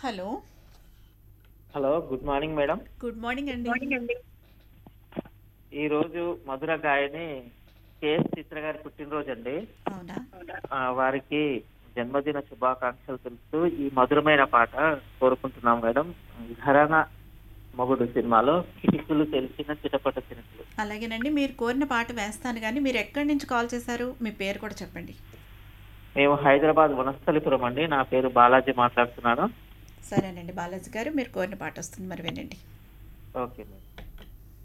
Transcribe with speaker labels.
Speaker 1: hello
Speaker 2: hello good morning madam
Speaker 1: good morning అండి
Speaker 2: ఈ రోజు మధుర గాయని కేఎస్ చిత్ర గారి పుట్టినరోజు అండి
Speaker 1: అవునా
Speaker 2: ఆ, వారికి జన్మదిన శుభాకాంక్షలు తెలుపుతూ ఈ మధురమైన పాట కోరుకుంటున్నాం మేడం ఘరానా మొగుడు సినిమాలో కిటికీలు తెలిసిన చిటపట చినుకులు
Speaker 1: అలాగేనండి మీరు కోరిన పాట వేస్తాను కానీ మీరు ఎక్కడి నుంచి కాల్ చేశారు మీ పేరు కూడా చెప్పండి
Speaker 2: మేము హైదరాబాద్ వనస్థలిపురం అండి నా పేరు బాలాజీ మాట్లాడుతున్నాను
Speaker 1: సరేనండి బాలాజీ గారు మీరు కోరిన పాట వస్తుంది మరి వినండి
Speaker 2: ఓకే మేడం